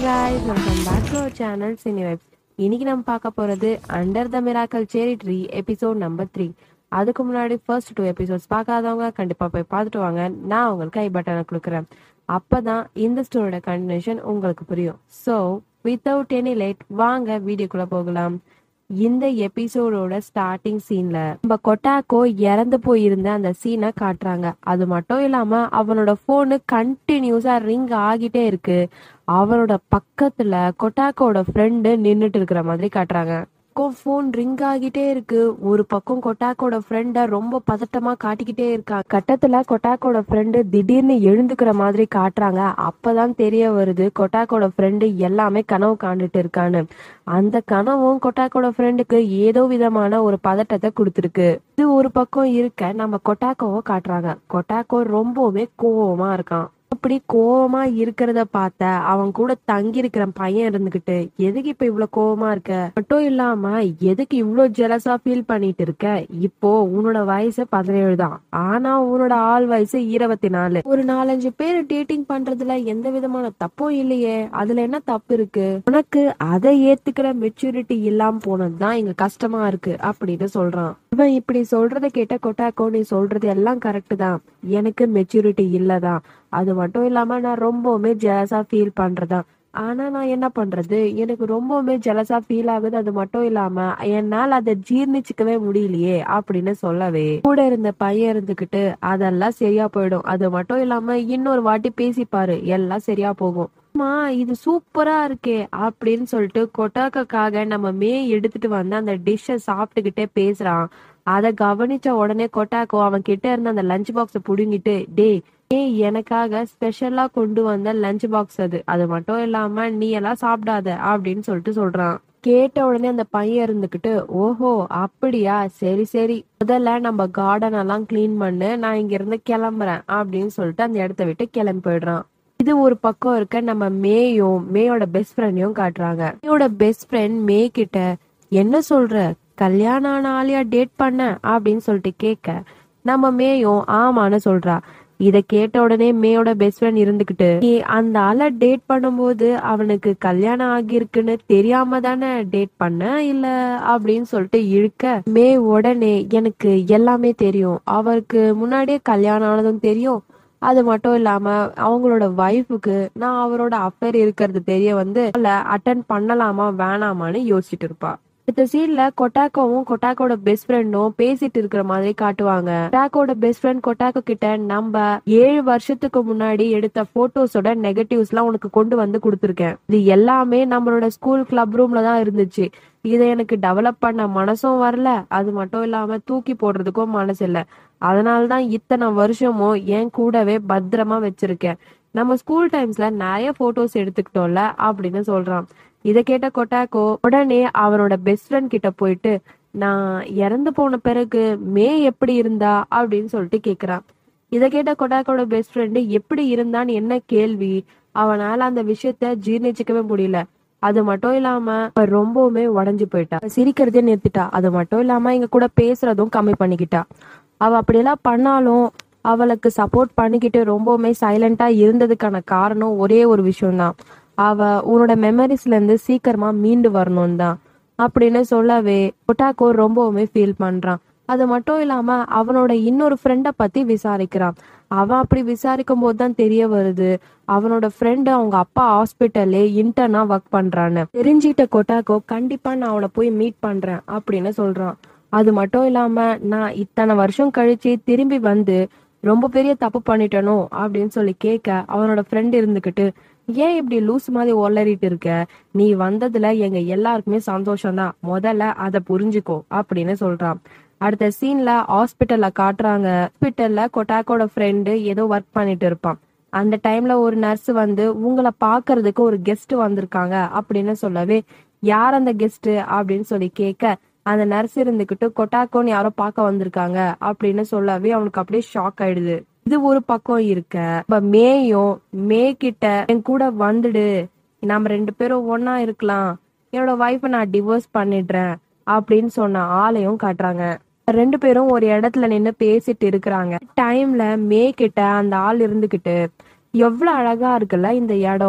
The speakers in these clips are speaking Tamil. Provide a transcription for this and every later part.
guys welcome back to our channel cine webs இன்னைக்கு நம்ம பார்க்க போறது under the miracle cherry tree episode number three அதுக்கு முன்னாடி ஃபர்ஸ்ட் டூ எபிசோட்ஸ் பார்க்காதவங்க கண்டிப்பா போய் பார்த்துட்டு வாங்க நான் உங்களுக்கு ஐ பட்டனை கொடுக்குறேன் அப்பதான் இந்த ஸ்டோரியோட கண்டினியூஷன் உங்களுக்கு புரியும் ஸோ வித்தவுட் எனி லேட் வாங்க வீடியோக்குள்ள போகலாம் இந்த எபிசோடோட ஸ்டார்டிங் சீன்ல நம்ம கொட்டாக்கோ இறந்து போயிருந்த அந்த சீனை காட்டுறாங்க அது மட்டும் இல்லாம அவனோட போனு கண்டினியூஸா ரிங் ஆகிட்டே இருக்கு அவனோட பக்கத்துல கொட்டாக்கோட ஃப்ரெண்டு நின்னுட்டு இருக்கிற மாதிரி காட்டுறாங்க ஃபோன் ரிங் ஆகிட்டே இருக்கு ஒரு பக்கம் கொட்டாக்கோட ஃப்ரெண்ட ரொம்ப பதட்டமா காட்டிக்கிட்டே இருக்காங்க கட்டத்துல கொட்டாக்கோட ஃப்ரெண்டு திடீர்னு எழுந்துக்கிற மாதிரி காட்டுறாங்க அப்பதான் தெரிய வருது கொட்டாக்கோட ஃப்ரெண்டு எல்லாமே கனவு காண்டுட்டு இருக்கான்னு அந்த கனவும் கொட்டாக்கோட ஃப்ரெண்டுக்கு ஏதோ விதமான ஒரு பதட்டத்தை கொடுத்துருக்கு இது ஒரு பக்கம் இருக்க நம்ம கொட்டாக்கோவை காட்டுறாங்க கொட்டாக்கோ ரொம்பவுமே கோவமா இருக்கான் அப்படி கோவமா இருக்கிறத பார்த்த அவன் கூட தங்கி இருக்கிற பையன் இருந்துகிட்டு எதுக்கு இப்ப இவ்வளவு கோவமா இருக்க மட்டும் இல்லாம எதுக்கு இவ்வளவு ஜெலஸா ஃபீல் பண்ணிட்டு இருக்க இப்போ உன்னோட வயசு பதினேழு தான் ஆனா உன்னோட ஆள் வயசு இருபத்தி நாலு ஒரு நாலஞ்சு பேர் டேட்டிங் பண்றதுல எந்த விதமான தப்பும் இல்லையே அதுல என்ன தப்பு இருக்கு உனக்கு அதை ஏத்துக்கிற மெச்சூரிட்டி இல்லாம போனதுதான் இங்க கஷ்டமா இருக்கு அப்படின்னு சொல்றான் இவன் இப்படி சொல்றத கேட்ட கொட்டாக்கோ நீ சொல்றது எல்லாம் கரெக்ட் தான் எனக்கு மெச்சூரிட்டி இல்லதான் அது மட்டும் இல்லாம நான் ரொம்பவுமே ஜெலஸா ஃபீல் பண்றதான் ஆனா நான் என்ன பண்றது எனக்கு ரொம்பவுமே ஜெலஸா ஃபீல் ஆகுது அது மட்டும் இல்லாம என்னால அதை ஜீர்ணிச்சுக்கவே முடியலையே அப்படின்னு சொல்லவே கூட இருந்த பையன் இருந்துகிட்டு அதெல்லாம் சரியா போயிடும் அது மட்டும் இல்லாம இன்னொரு வாட்டி பேசிப்பாரு எல்லாம் சரியா போகும் அம்மா இது சூப்பரா இருக்கே அப்படின்னு சொல்லிட்டு கொட்டாக்காக நம்ம மே எடுத்துட்டு வந்து அந்த டிஷ்ஷை சாப்பிட்டுக்கிட்டே பேசுறான் அத கவனிச்ச உடனே கொட்டாக்கோ அவன் கிட்ட இருந்த அந்த லஞ்ச் பாக்ஸ புடுங்கிட்டு டேய் ஏய் எனக்காக ஸ்பெஷலா கொண்டு வந்த லஞ்ச் பாக்ஸ் அது அது மட்டும் இல்லாம நீ எல்லாம் சாப்பிடாத அப்படின்னு சொல்லிட்டு சொல்றான் கேட்ட உடனே அந்த பையன் இருந்துகிட்டு ஓஹோ அப்படியா சரி சரி முதல்ல நம்ம கார்டன் எல்லாம் கிளீன் பண்ணு நான் இங்க இருந்து கிளம்புறேன் அப்படின்னு சொல்லிட்டு அந்த இடத்த விட்டு கிளம்பி போயிடுறான் இது ஒரு பக்கம் இருக்க நம்ம மேயும் மேயோட பெஸ்ட் ஃப்ரெண்டையும் காட்டுறாங்க மேயோட பெஸ்ட் ஃப்ரெண்ட் மே கிட்ட என்ன சொல்ற கல்யாணம் ஆன ஆளியா டேட் பண்ண அப்படின்னு சொல்லிட்டு கேட்க நம்ம மேயும் ஆமான்னு சொல்றா இத கேட்ட உடனே மேயோட பெஸ்ட் ஃப்ரெண்ட் இருந்துகிட்டு நீ அந்த ஆளை டேட் பண்ணும்போது அவனுக்கு கல்யாணம் ஆகியிருக்குன்னு தெரியாம தானே டேட் பண்ண இல்ல அப்படின்னு சொல்லிட்டு இழுக்க மே உடனே எனக்கு எல்லாமே தெரியும் அவருக்கு முன்னாடியே கல்யாணம் ஆனதும் தெரியும் அது மட்டும் இல்லாம அவங்களோட ஒய்ஃபுக்கு நான் அவரோட அஃபேர் இருக்கிறது தெரிய வந்து அட்டன் பண்ணலாமா வேணாமான்னு யோசிச்சுட்டு இருப்பா இந்த சீன்ல கொட்டாக்கோவும் கொட்டாக்கோட பெஸ்ட் ஃப்ரெண்டும் பேசிட்டு இருக்கிற மாதிரி காட்டுவாங்க கொட்டாக்கோட பெஸ்ட் ஃப்ரெண்ட் கொட்டாக்கோ கிட்ட நம்ம ஏழு வருஷத்துக்கு முன்னாடி எடுத்த போட்டோஸோட நெகட்டிவ்ஸ் எல்லாம் உனக்கு கொண்டு வந்து கொடுத்துருக்கேன் இது எல்லாமே நம்மளோட ஸ்கூல் கிளப் ரூம்ல தான் இருந்துச்சு இதை எனக்கு டெவலப் பண்ண மனசும் வரல அது மட்டும் இல்லாம தூக்கி போடுறதுக்கும் மனசு இல்ல அதனாலதான் இத்தனை வருஷமும் என் கூடவே பத்திரமா வச்சிருக்கேன் நம்ம ஸ்கூல் டைம்ஸ்ல நிறைய போட்டோஸ் எடுத்துக்கிட்டோம்ல அப்படின்னு சொல்றான் இத கேட்ட கொட்டாக்கோ உடனே அவனோட பெஸ்ட் ஃப்ரெண்ட் கிட்ட போயிட்டு நான் இறந்து போன பிறகு மே எப்படி இருந்தா அப்படின்னு சொல்லிட்டு கேக்குறான் இத கேட்ட கொட்டாக்கோட பெஸ்ட் ஃப்ரெண்டு எப்படி இருந்தான்னு என்ன கேள்வி அவனால அந்த விஷயத்த ஜீர்ணிச்சுக்கவே முடியல அது மட்டும் இல்லாம அவ ரொம்பவுமே உடஞ்சு போயிட்டா சிரிக்கிறதே நிறுத்திட்டா அது மட்டும் இல்லாம எங்க கூட பேசுறதும் கம்மி பண்ணிக்கிட்டா அவ அப்படியெல்லாம் பண்ணாலும் அவளுக்கு சப்போர்ட் பண்ணிக்கிட்டு ரொம்பவுமே சைலண்டா இருந்ததுக்கான காரணம் ஒரே ஒரு விஷயம்தான் அவ உன்னோட மெமரிஸ்ல இருந்து சீக்கிரமா மீண்டு வரணும் தான் அப்படின்னு சொல்லவே ஒட்டாக்கோ ரொம்பவுமே ஃபீல் பண்றான் அது மட்டும் இல்லாம அவனோட இன்னொரு ஃப்ரெண்டை பத்தி விசாரிக்கிறான் அவன் அப்படி விசாரிக்கும் போது தான் தெரிய வருது அவனோட ஃப்ரெண்டு அவங்க அப்பா ஹாஸ்பிட்டல்லே இன்டர்னா ஒர்க் பண்றான்னு தெரிஞ்சுக்கிட்ட கொட்டாக்கோ கண்டிப்பா நான் அவனை போய் மீட் பண்றேன் அப்படின்னு சொல்றான் அது மட்டும் இல்லாம நான் இத்தனை வருஷம் கழிச்சு திரும்பி வந்து ரொம்ப பெரிய தப்பு பண்ணிட்டனோ அப்படின்னு சொல்லி கேட்க அவனோட ஃப்ரெண்ட் இருந்துகிட்டு ஏன் இப்படி லூஸ் மாதிரி ஒல்லறிட்டு இருக்க நீ வந்ததுல எங்க எல்லாருக்குமே சந்தோஷம்தான் முதல்ல அதை புரிஞ்சுக்கோ அப்படின்னு சொல்றான் அடுத்த சீன்ல ஹாஸ்பிட்டல்ல காட்டுறாங்க ஹாஸ்பிட்டல்ல கொட்டாக்கோட ஃப்ரெண்டு ஏதோ ஒர்க் பண்ணிட்டு இருப்பான் அந்த டைம்ல ஒரு நர்ஸ் வந்து உங்களை பாக்குறதுக்கு ஒரு கெஸ்ட் வந்திருக்காங்க அப்படின்னு சொல்லவே யார் அந்த கெஸ்ட் அப்படின்னு சொல்லி கேட்க அந்த நர்ஸ் இருந்துகிட்டு கொட்டாக்கோன்னு யாரோ பார்க்க வந்திருக்காங்க அப்படின்னு சொல்லவே அவனுக்கு அப்படியே ஷாக் ஆயிடுது இது ஒரு பக்கம் இருக்க இப்ப மேயும் மே கிட்ட என் கூட வந்துடு நம்ம ரெண்டு பேரும் ஒன்னா இருக்கலாம் என்னோட ஒய்ஃபை நான் டிவோர்ஸ் பண்ணிடுறேன் அப்படின்னு சொன்ன ஆளையும் காட்டுறாங்க ரெண்டு பேரும் ஒரு இடத்துல நின்னு பேசிட்டு இருக்கிறாங்க டைம்ல மே கிட்ட அந்த ஆள் இருந்துகிட்டு எவ்வளவு அழகா இருக்குல்ல இந்த இடம்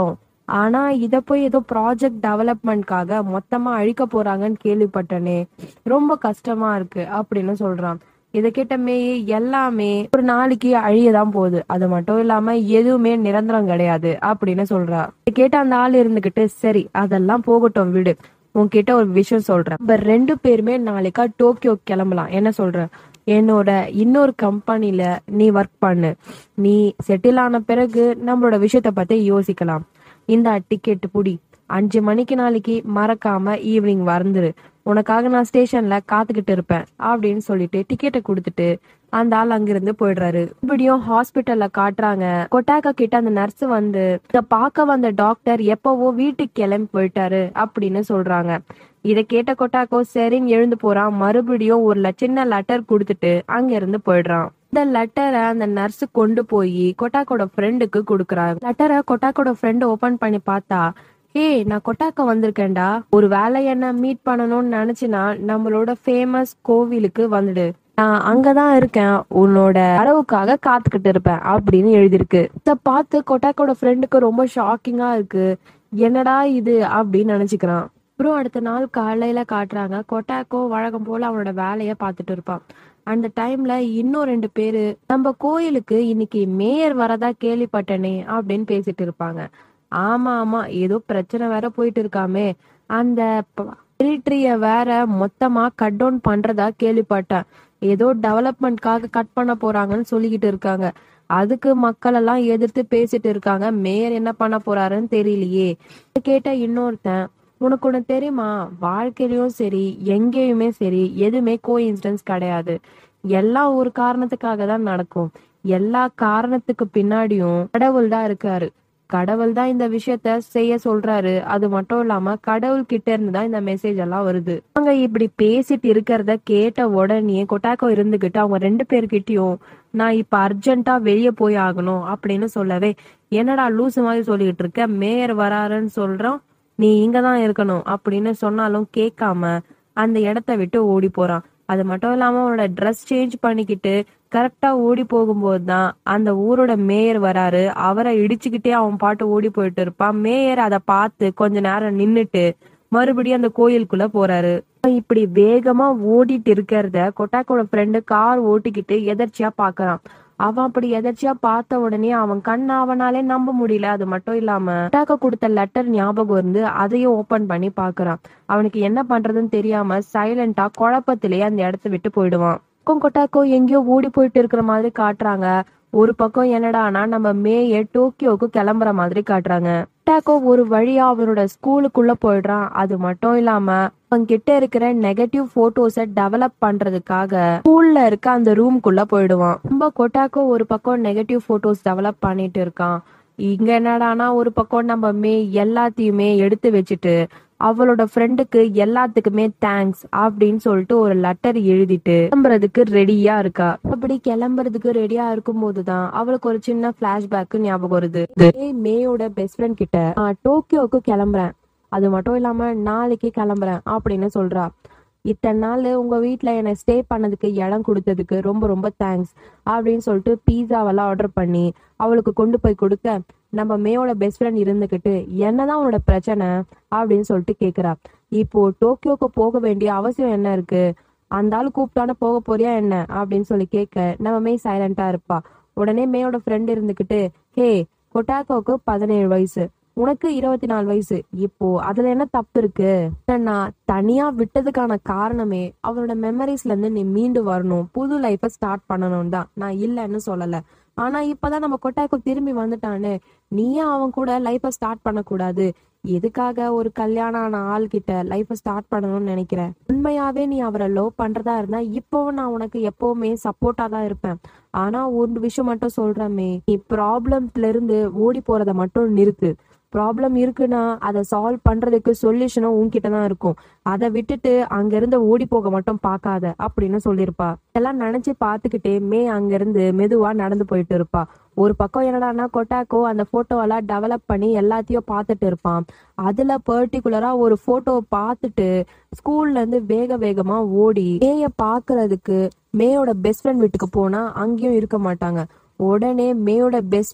ஆனா இத போய் ஏதோ ப்ராஜெக்ட் டெவலப்மெண்ட்காக மொத்தமா அழிக்க போறாங்கன்னு கேள்விப்பட்டனே ரொம்ப கஷ்டமா இருக்கு அப்படின்னு சொல்றான் இத கேட்ட மேய் எல்லாமே ஒரு நாளைக்கு அழியதான் போகுது அது மட்டும் இல்லாம எதுவுமே நிரந்தரம் கிடையாது அப்படின்னு சொல்றா இத கேட்ட அந்த ஆள் இருந்துகிட்டு சரி அதெல்லாம் போகட்டும் விடு உன்கிட்ட ஒரு விஷயம் சொல்றேன் இப்ப ரெண்டு பேருமே நாளைக்கா டோக்கியோ கிளம்பலாம் என்ன சொல்ற என்னோட இன்னொரு கம்பெனில நீ ஒர்க் பண்ணு நீ செட்டில் ஆன பிறகு நம்மளோட விஷயத்த பத்தி யோசிக்கலாம் இந்த டிக்கெட் புடி அஞ்சு மணிக்கு நாளைக்கு மறக்காம ஈவினிங் வந்துரு உனக்காக நான் ஸ்டேஷன்ல காத்துக்கிட்டு இருப்பேன் அப்படின்னு சொல்லிட்டு டிக்கெட்டை கொடுத்துட்டு அந்த ஆள் அங்கிருந்து போயிடுறாரு இப்படியும் ஹாஸ்பிட்டல்ல காட்டுறாங்க கொட்டாக்கா கிட்ட அந்த நர்ஸ் வந்து இத பார்க்க வந்த டாக்டர் எப்பவோ வீட்டுக்கு கிளம்பி போயிட்டாரு அப்படின்னு சொல்றாங்க இத கேட்ட கொட்டாக்கோ சரின்னு எழுந்து போறான் மறுபடியும் ஒரு ல- சின்ன லெட்டர் கொடுத்துட்டு அங்க இருந்து போயிடுறான் இந்த லெட்டரை அந்த நர்ஸ் கொண்டு போய் கொட்டாக்கோட ஃப்ரெண்டுக்கு கொடுக்குறாங்க லெட்டரை கொட்டாக்கோட ஃப்ரெண்ட் ஓபன் பண்ணி பார்த்தா ஹே நான் கொட்டாக்கா வந்திருக்கேன்டா ஒரு வேலை என்ன மீட் பண்ணணும்னு நினைச்சினா நம்மளோட ஃபேமஸ் கோவிலுக்கு வந்துடு நான் அங்கதான் இருக்கேன் உன்னோட வரவுக்காக காத்துக்கிட்டு இருப்பேன் அப்படின்னு எழுதியிருக்கு இத பார்த்து கொட்டாக்கோட ஃப்ரெண்டுக்கு ரொம்ப ஷாக்கிங்கா இருக்கு என்னடா இது அப்படின்னு நினைச்சுக்கிறான் அப்புறம் அடுத்த நாள் காலையில காட்டுறாங்க கொட்டாக்கோ வழக்கம் போல அவனோட வேலைய பார்த்துட்டு இருப்பான் அந்த டைம்ல இன்னும் ரெண்டு பேரு நம்ம கோயிலுக்கு இன்னைக்கு மேயர் வரதா கேள்விப்பட்டனே அப்படின்னு பேசிட்டு இருப்பாங்க ஆமா ஆமா ஏதோ பிரச்சனை வேற போயிட்டு இருக்காமே அந்த டெரிட்டரிய வேற மொத்தமா கட் டவுன் பண்றதா கேள்விப்பட்டேன் ஏதோ டெவலப்மெண்ட்காக கட் பண்ண போறாங்கன்னு சொல்லிக்கிட்டு இருக்காங்க அதுக்கு மக்கள் எல்லாம் எதிர்த்து பேசிட்டு இருக்காங்க மேயர் என்ன பண்ண போறாருன்னு தெரியலையே இத கேட்ட இன்னொருத்தன் உனக்கு ஒண்ணு தெரியுமா வாழ்க்கையிலயும் சரி எங்கேயுமே சரி எதுவுமே கோ இன்சிடென்ஸ் கிடையாது எல்லாம் ஒரு காரணத்துக்காக தான் நடக்கும் எல்லா காரணத்துக்கு பின்னாடியும் கடவுள் தான் இருக்காரு கடவுள் தான் இந்த விஷயத்த செய்ய சொல்றாரு அது மட்டும் இல்லாம கடவுள் கிட்ட இருந்து தான் இந்த மெசேஜ் எல்லாம் வருது அவங்க இப்படி பேசிட்டு இருக்கிறத கேட்ட உடனே கொட்டாக்கோ இருந்துகிட்டு அவங்க ரெண்டு பேர்கிட்டயும் நான் இப்ப அர்ஜென்ட்டா வெளியே போய் ஆகணும் அப்படின்னு சொல்லவே என்னடா லூசு மாதிரி சொல்லிட்டு இருக்க மேயர் வராருன்னு சொல்றோம் நீ இங்க தான் இருக்கணும் அப்படின்னு சொன்னாலும் கேட்காம அந்த இடத்த விட்டு ஓடி போறான் அது மட்டும் இல்லாம அவனோட ட்ரெஸ் சேஞ்ச் பண்ணிக்கிட்டு கரெக்டா ஓடி போகும்போது தான் அந்த ஊரோட மேயர் வராரு அவரை இடிச்சுக்கிட்டே அவன் பாட்டு ஓடி போயிட்டு இருப்பான் மேயர் அதை பார்த்து கொஞ்ச நேரம் நின்னுட்டு மறுபடியும் அந்த கோயிலுக்குள்ள போறாரு அவன் இப்படி வேகமா ஓடிட்டு இருக்கிறத கொட்டாக்கோட ஃப்ரெண்டு கார் ஓட்டிக்கிட்டு எதர்ச்சியா பாக்குறான் அவன் அப்படி எதர்ச்சியா பார்த்த உடனே அவன் கண் அவனாலே நம்ப முடியல அது மட்டும் இல்லாம கொட்டாக்கோ கொடுத்த லெட்டர் ஞாபகம் இருந்து அதையும் ஓபன் பண்ணி பாக்குறான் அவனுக்கு என்ன பண்றதுன்னு தெரியாம சைலண்டா குழப்பத்திலேயே அந்த இடத்த விட்டு போயிடுவான் பக்கம் கொட்டாக்கோ எங்கேயோ ஓடி போயிட்டு இருக்கிற மாதிரி காட்டுறாங்க ஒரு பக்கம் என்னடானா நம்ம மேய டோக்கியோக்கு கிளம்புற மாதிரி காட்டுறாங்க கொட்டாக்கோ ஒரு வழியா அவனோட ஸ்கூலுக்குள்ள போயிடுறான் அது மட்டும் இல்லாம அவன் கிட்ட இருக்கிற நெகட்டிவ் போட்டோஸ டெவலப் பண்றதுக்காக ஸ்கூல்ல இருக்க அந்த ரூம்குள்ள போயிடுவான் ரொம்ப கொட்டாக்கோ ஒரு பக்கம் நெகட்டிவ் போட்டோஸ் டெவலப் பண்ணிட்டு இருக்கான் இங்க என்னடானா ஒரு பக்கம் நம்ம மே எல்லாத்தையுமே எடுத்து வச்சுட்டு அவளோட ஃப்ரெண்டுக்கு எல்லாத்துக்குமே தேங்க்ஸ் அப்படின்னு சொல்லிட்டு ஒரு லெட்டர் எழுதிட்டு கிளம்புறதுக்கு ரெடியா இருக்கா அப்படி கிளம்புறதுக்கு ரெடியா இருக்கும் போதுதான் அவளுக்கு ஒரு சின்ன பிளாஷ்பேக் ஞாபகம் வருது ஏய், மேயோட பெஸ்ட் ஃப்ரெண்ட் கிட்ட "நான் டோக்கியோக்கு கிளம்புறேன் அது மட்டும் இல்லாம நாளைக்கு கிளம்புறேன் அப்படின்னு சொல்றா இத்தனை நாள் உங்க வீட்ல என்னை ஸ்டே பண்ணதுக்கு இடம் கொடுத்ததுக்கு ரொம்ப ரொம்ப தேங்க்ஸ் அப்படின்னு சொல்லிட்டு பீஸாவெல்லாம் ஆர்டர் பண்ணி அவளுக்கு கொண்டு போய் கொடுக்க நம்ம மேயோட பெஸ்ட் ஃப்ரெண்ட் இருந்துகிட்டு என்னதான் உன்னோட பிரச்சனை அப்படின்னு சொல்லிட்டு கேக்குறா இப்போ டோக்கியோக்கு போக வேண்டிய அவசியம் என்ன இருக்கு அந்த ஆள் கூப்பிட்டான போக போறியா என்ன அப்படின்னு சொல்லி கேட்க நம்ம மே சைலண்டா இருப்பா உடனே மேயோட ஃப்ரெண்ட் இருந்துகிட்டு ஹே கொட்டாக்கோக்கு பதினேழு வயசு உனக்கு இருபத்தி நாலு வயசு இப்போ அதுல என்ன தப்பு இருக்கு நான் தனியா விட்டதுக்கான காரணமே அவனோட மெமரிஸ்ல இருந்து நீ மீண்டு வரணும் புது லைஃப ஸ்டார்ட் பண்ணணும் தான் நான் இல்லைன்னு சொல்லல ஆனா இப்பதான் நம்ம கொட்டாக்கோ திரும்பி வந்துட்டானே நீயே அவன் கூட லைஃப ஸ்டார்ட் பண்ணக்கூடாது எதுக்காக ஒரு கல்யாணம் ஆன ஆள் கிட்ட லைஃப ஸ்டார்ட் பண்ணணும்னு நினைக்கிற உண்மையாவே நீ அவரை லவ் பண்றதா இருந்தா இப்பவும் நான் உனக்கு எப்பவுமே சப்போர்ட்டா தான் இருப்பேன் ஆனா ஒரு விஷயம் மட்டும் சொல்றமே நீ ப்ராப்ளம்ல இருந்து ஓடி போறத மட்டும் நிறுத்து ப்ராப்ளம் இருக்குன்னா அதை சால்வ் பண்றதுக்கு சொல்யூஷனும் உன்கிட்ட தான் இருக்கும் அதை விட்டுட்டு அங்க இருந்து ஓடி போக மட்டும் பார்க்காத அப்படின்னு சொல்லியிருப்பா இதெல்லாம் நினைச்சு பார்த்துக்கிட்டே மே அங்க இருந்து மெதுவா நடந்து போயிட்டு இருப்பா ஒரு பக்கம் என்னடான்னா கொட்டாக்கோ அந்த போட்டோவெல்லாம் டெவலப் பண்ணி எல்லாத்தையும் பார்த்துட்டு இருப்பான் அதுல பர்டிகுலரா ஒரு போட்டோ பார்த்துட்டு ஸ்கூல்ல இருந்து வேக வேகமா ஓடி மேய பாக்குறதுக்கு மேயோட பெஸ்ட் ஃப்ரெண்ட் வீட்டுக்கு போனா அங்கேயும் இருக்க மாட்டாங்க உடனே மேயோட பெஸ்ட் ஃப்ரெண்ட்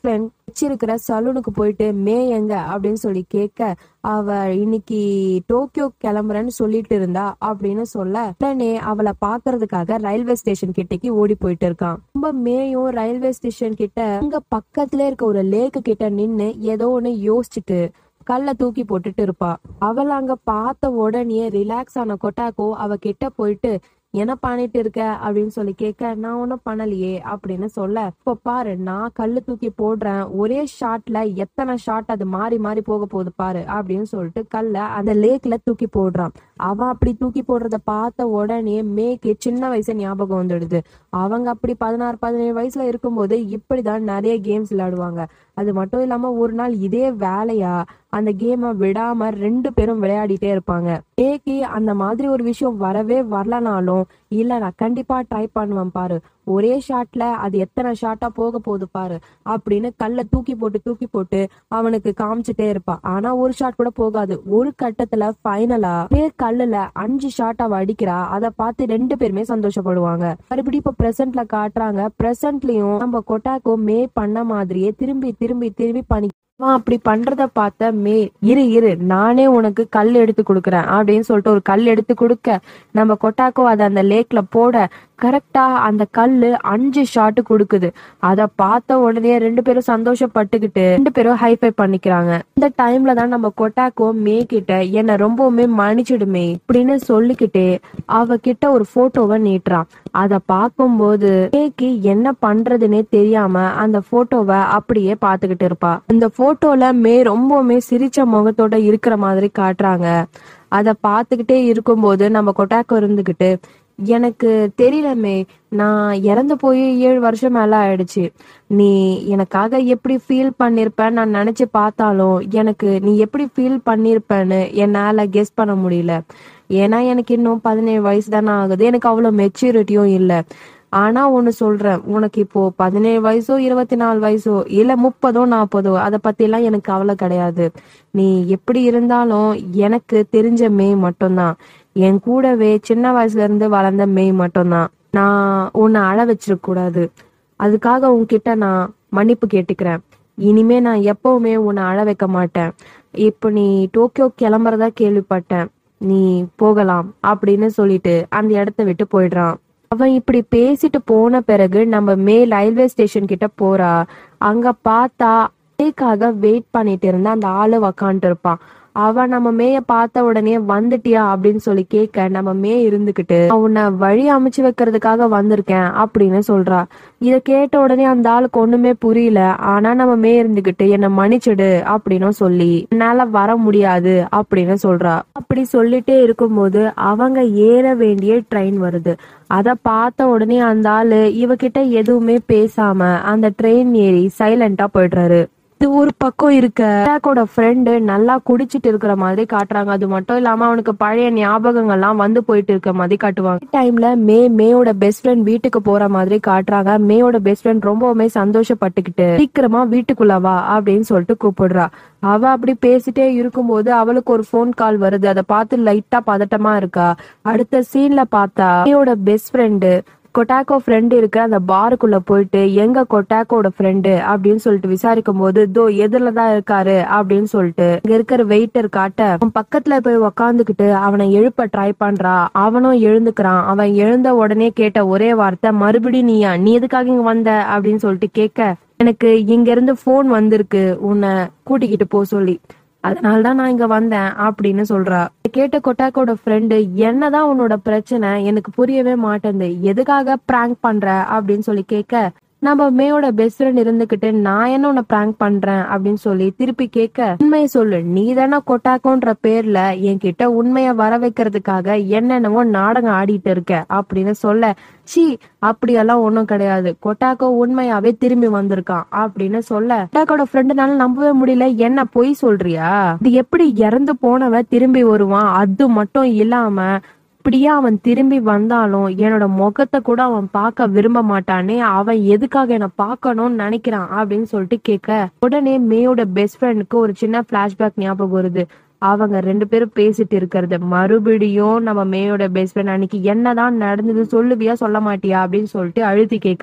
வச்சிருக்கிற சலூனுக்கு போயிட்டு மே எங்க அப்படின்னு சொல்லி கேட்க அவ இன்னைக்கு டோக்கியோ கிளம்புறேன்னு சொல்லிட்டு இருந்தா அப்படின்னு சொல்ல உடனே அவளை பாக்குறதுக்காக ரயில்வே ஸ்டேஷன் கிட்டக்கு ஓடி போயிட்டு இருக்கான் ரொம்ப மேயும் ரயில்வே ஸ்டேஷன் கிட்ட அங்க பக்கத்துல இருக்க ஒரு லேக்கு கிட்ட நின்னு ஏதோ ஒண்ணு யோசிச்சுட்டு கல்ல தூக்கி போட்டுட்டு இருப்பா அவள அங்க பார்த்த உடனே ரிலாக்ஸ் ஆன கொட்டாக்கோ அவ கிட்ட போயிட்டு என்ன பண்ணிட்டு இருக்க அப்படின்னு சொல்லி கேட்க நான் ஒன்னும் பண்ணலையே அப்படின்னு சொல்ல இப்ப பாரு நான் கல்லு தூக்கி போடுறேன் ஒரே ஷாட்ல எத்தனை ஷாட் அது மாறி மாறி போக போகுது பாரு அப்படின்னு சொல்லிட்டு கல்ல அந்த லேக்ல தூக்கி போடுறான் அவன் அப்படி தூக்கி போடுறத பார்த்த உடனே மேக்கு சின்ன வயசு ஞாபகம் வந்துடுது அவங்க அப்படி பதினாறு பதினேழு வயசுல இருக்கும்போது இப்படிதான் நிறைய கேம்ஸ் விளையாடுவாங்க அது மட்டும் இல்லாம ஒரு நாள் இதே வேலையா அந்த கேமை விடாம ரெண்டு பேரும் விளையாடிட்டே இருப்பாங்க ஏக்கு அந்த மாதிரி ஒரு விஷயம் வரவே வரலனாலும் இல்ல நான் கண்டிப்பா ட்ரை பண்ணுவேன் பாரு ஒரே ஷாட்ல அது எத்தனை ஷாட்டா போக போகுது பாரு அப்படின்னு கல்ல தூக்கி போட்டு தூக்கி போட்டு அவனுக்கு காமிச்சிட்டே இருப்பான் ஆனா ஒரு ஷாட் கூட போகாது ஒரு கட்டத்துல ஃபைனலா கல்லுல அஞ்சு ஷாட் அவ அடிக்கிறா அதை பார்த்து ரெண்டு பேருமே சந்தோஷப்படுவாங்க மறுபடியும் இப்ப பிரசன்ட்ல காட்டுறாங்க பிரசன்ட்லயும் நம்ம கொட்டாக்கோ மே பண்ண மாதிரியே திரும்பி திரும்பி திரும்பி பண்ணி அவன் அப்படி பண்றத பார்த்த மே இரு இரு நானே உனக்கு கல் எடுத்து கொடுக்குறேன் அப்படின்னு சொல்லிட்டு ஒரு கல் எடுத்து கொடுக்க நம்ம கொட்டாக்கோ அதை அந்த லேக்ல போட கரெக்டா அந்த கல்லு அஞ்சு ஷாட் கொடுக்குது அத பார்த்த உடனே ரெண்டு பேரும் சந்தோஷப்பட்டுக்கிட்டு ரெண்டு பேரும் ஹைஃபை பண்ணிக்கிறாங்க இந்த டைம்ல தான் நம்ம கொட்டாக்கோ மே கிட்ட என்ன ரொம்பவுமே மன்னிச்சிடுமே அப்படின்னு சொல்லிக்கிட்டே அவ கிட்ட ஒரு போட்டோவை நீட்டுறான் அத பார்க்கும்போது மேக்கு என்ன பண்றதுன்னே தெரியாம அந்த போட்டோவை அப்படியே பார்த்துக்கிட்டு இருப்பா அந்த போட்டோல மே ரொம்பவுமே சிரிச்ச முகத்தோட இருக்கிற மாதிரி காட்டுறாங்க அத பார்த்துக்கிட்டே இருக்கும்போது நம்ம கொட்டாக்கோ இருந்துகிட்டு எனக்கு தெரியலமே நான் இறந்து போய் ஏழு வருஷம் மேல ஆயிடுச்சு நீ எனக்காக எப்படி ஃபீல் பண்ணிருப்ப நான் நினைச்சு பார்த்தாலும் எனக்கு நீ எப்படி ஃபீல் பண்ணிருப்பேன்னு என்னால கெஸ் பண்ண முடியல ஏன்னா எனக்கு இன்னும் பதினேழு வயசு தானே ஆகுது எனக்கு அவ்வளவு மெச்சூரிட்டியும் இல்லை ஆனா ஒண்ணு சொல்றேன் உனக்கு இப்போ பதினேழு வயசோ இருபத்தி நாலு வயசோ இல்ல முப்பதோ நாற்பதோ அதை பத்தி எல்லாம் எனக்கு கவலை கிடையாது நீ எப்படி இருந்தாலும் எனக்கு தெரிஞ்ச மே மட்டும்தான் என் கூடவே சின்ன வயசுல இருந்து வளர்ந்த மே மட்டும்தான் நான் உன்னை அழ வச்சிருக்க கூடாது அதுக்காக உன்கிட்ட நான் மன்னிப்பு கேட்டுக்கிறேன் இனிமே நான் எப்பவுமே உன்னை அழ வைக்க மாட்டேன் இப்போ நீ டோக்கியோ கிளம்புறதா கேள்விப்பட்டேன் நீ போகலாம் அப்படின்னு சொல்லிட்டு அந்த இடத்த விட்டு போயிடுறான் அவன் இப்படி பேசிட்டு போன பிறகு நம்ம மே ரயில்வே ஸ்டேஷன் கிட்ட போறா அங்க பார்த்தா மேக்காக வெயிட் பண்ணிட்டு இருந்த அந்த ஆளு உக்காந்துட்டு இருப்பான் அவன் நம்ம மேய பார்த்த உடனே வந்துட்டியா அப்படின்னு சொல்லி கேட்க நம்ம மே இருந்துகிட்டு "நான் உன்னை வழி அமைச்சு வைக்கிறதுக்காக வந்திருக்கேன் அப்படின்னு சொல்றா இத கேட்ட உடனே அந்த ஆளுக்கு ஒண்ணுமே புரியல ஆனா நம்ம மே இருந்துகிட்டு என்ன மன்னிச்சிடு அப்படின்னு சொல்லி என்னால வர முடியாது அப்படின்னு சொல்றா அப்படி சொல்லிட்டே இருக்கும்போது அவங்க ஏற வேண்டிய ட்ரெயின் வருது அத பார்த்த உடனே அந்த ஆளு இவகிட்ட எதுவுமே பேசாம அந்த ட்ரெயின் ஏறி சைலண்டா போயிடுறாரு இது ஒரு பக்கம் இருக்க ஜாக்கோட ஃப்ரெண்டு நல்லா குடிச்சிட்டு இருக்கிற மாதிரி காட்டுறாங்க அது மட்டும் இல்லாம அவனுக்கு பழைய ஞாபகங்கள்லாம் வந்து போயிட்டு இருக்க மாதிரி காட்டுவாங்க டைம்ல மே மேயோட பெஸ்ட் ஃப்ரெண்ட் வீட்டுக்கு போற மாதிரி காட்டுறாங்க மேயோட பெஸ்ட் ஃப்ரெண்ட் ரொம்பவுமே சந்தோஷப்பட்டுக்கிட்டு சீக்கிரமா வீட்டுக்குள்ள வா அப்படின்னு சொல்லிட்டு கூப்பிடுறா அவ அப்படி பேசிட்டே இருக்கும்போது அவளுக்கு ஒரு ஃபோன் கால் வருது அதை பார்த்து லைட்டா பதட்டமா இருக்கா அடுத்த சீன்ல பார்த்தா மேயோட பெஸ்ட் ஃப்ரெண்டு கொட்டாக்கோ ஃப்ரெண்டு இருக்க அந்த பாருக்குள்ள போயிட்டு எங்க கொட்டாக்கோட ஃப்ரெண்டு அப்படின்னு சொல்லிட்டு விசாரிக்கும் போது தோ எதிரில தான் இருக்காரு அப்படின்னு சொல்லிட்டு இங்க இருக்கிற வெயிட்டர் காட்ட அவன் பக்கத்துல போய் உக்காந்துக்கிட்டு அவனை எழுப்ப ட்ரை பண்றா அவனும் எழுந்துக்கிறான் அவன் எழுந்த உடனே கேட்ட ஒரே வார்த்தை மறுபடியும் நீயா நீ எதுக்காக இங்க வந்த அப்படின்னு சொல்லிட்டு கேட்க எனக்கு இங்க இருந்து போன் வந்திருக்கு உன்னை கூட்டிக்கிட்டு போ சொல்லி அதனால தான் நான் இங்க வந்தேன் அப்படின்னு சொல்றா இதை கேட்ட கொட்டாக்கோட ஃப்ரெண்டு என்னதான் உன்னோட பிரச்சனை எனக்கு புரியவே மாட்டேங்குது எதுக்காக பிராங்க் பண்ற அப்படின்னு சொல்லி கேட்க நம்ம மேயோட பெஸ்ட் ஃப்ரெண்ட் இருந்துகிட்டு நான் என்ன உன்னை பிராங்க் பண்றேன் அப்படின்னு சொல்லி திருப்பி கேட்க உண்மையை சொல்லு நீ தானே கொட்டாக்கோன்ற பேர்ல என்கிட்ட உண்மையை வர வைக்கிறதுக்காக என்னென்னவோ நாடகம் ஆடிட்டு இருக்க அப்படின்னு சொல்ல சி அப்படியெல்லாம் ஒண்ணும் கிடையாது கொட்டாக்கோ உண்மையாவே திரும்பி வந்திருக்கான் அப்படின்னு சொல்ல கொட்டாக்கோட ஃப்ரெண்டுனால நம்பவே முடியல என்ன பொய் சொல்றியா இது எப்படி இறந்து போனவ திரும்பி வருவான் அது மட்டும் இல்லாம இப்படியே அவன் திரும்பி வந்தாலும் என்னோட முகத்தை கூட அவன் பார்க்க விரும்ப மாட்டானே அவன் எதுக்காக என்ன பார்க்கணும்னு நினைக்கிறான் அப்படின்னு சொல்லிட்டு கேட்க உடனே மேயோட பெஸ்ட் ஃப்ரெண்டுக்கு ஒரு சின்ன பிளாஷ்பேக் ஞாபகம் வருது அவங்க ரெண்டு பேரும் பேசிட்டு இருக்கிறது மறுபடியும் நம்ம மேயோட பெஸ்ட் ஃப்ரெண்ட் அன்னைக்கு என்னதான் நடந்தது சொல்லுவியா சொல்ல மாட்டியா அப்படின்னு சொல்லிட்டு அழுத்தி கேக்குறா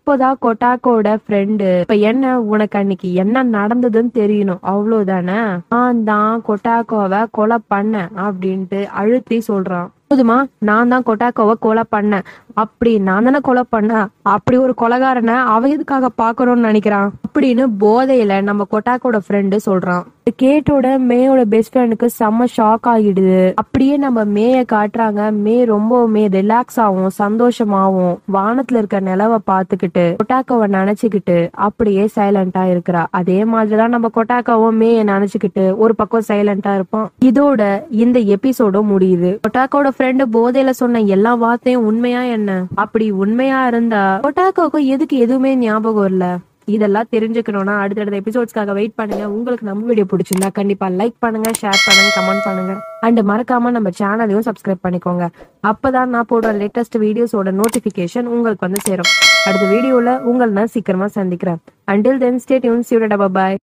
அப்போதான் கொட்டாக்கோட ஃப்ரெண்டு இப்ப என்ன உனக்கு அன்னைக்கு என்ன நடந்ததுன்னு தெரியணும் அவ்வளவுதானே நான் தான் கொட்டாக்கோவை கொலை பண்ணேன் அப்படின்ட்டு அழுத்தி சொல்றான் போதுமா நான் தான் கொட்டாக்கோவை கொலை பண்ணேன் அப்படி நான் தானே கொலை பண்ணேன் அப்படி ஒரு கொலைகாரனை அவ எதுக்காக பாக்கணும்னு நினைக்கிறான் அப்படின்னு போதையில நம்ம கொட்டாக்கோட ஃப்ரெண்டு சொல்றான் இது கேட்டோட மேயோட பெஸ்ட் ஃப்ரெண்டுக்கு செம்ம ஷாக் ஆகிடுது அப்படியே நம்ம மேய காட்டுறாங்க மே ரொம்பவுமே ரிலாக்ஸ் ஆகும் சந்தோஷமாவும் வானத்துல இருக்க நிலவை பார்த்துக்கிட்டு கொட்டாக்கோவை நினைச்சுக்கிட்டு அப்படியே சைலண்டா இருக்கிறா அதே மாதிரிதான் நம்ம கொட்டாக்காவும் மேய நினைச்சுக்கிட்டு ஒரு பக்கம் சைலண்டா இருப்பான் இதோட இந்த எபிசோடும் முடியுது கொட்டாக்கோட ஃப்ரெண்டு போதையில சொன்ன எல்லா வார்த்தையும் உண்மையா என்ன அப்படி உண்மையா இருந்தா கொட்டாக்கோவுக்கு எதுக்கு எதுவுமே ஞாபகம் இல்ல இதெல்லாம் தெரிஞ்சுக்கணும்னா அடுத்தடுத்த எபிசோட்ஸ்க்காக வெயிட் பண்ணுங்க உங்களுக்கு நம்ம வீடியோ பிடிச்சிருந்தா கண்டிப்பா லைக் பண்ணுங்க ஷேர் பண்ணுங்க கமெண்ட் பண்ணுங்க அண்ட் மறக்காம நம்ம சேனலையும் சப்ஸ்கிரைப் பண்ணிக்கோங்க அப்பதான் நான் போடுற லேட்டஸ்ட் வீடியோஸோட நோட்டிபிகேஷன் உங்களுக்கு வந்து சேரும் அடுத்த வீடியோல உங்களை நான் சீக்கிரமா சந்திக்கிறேன் until then stay tuned see you பாய்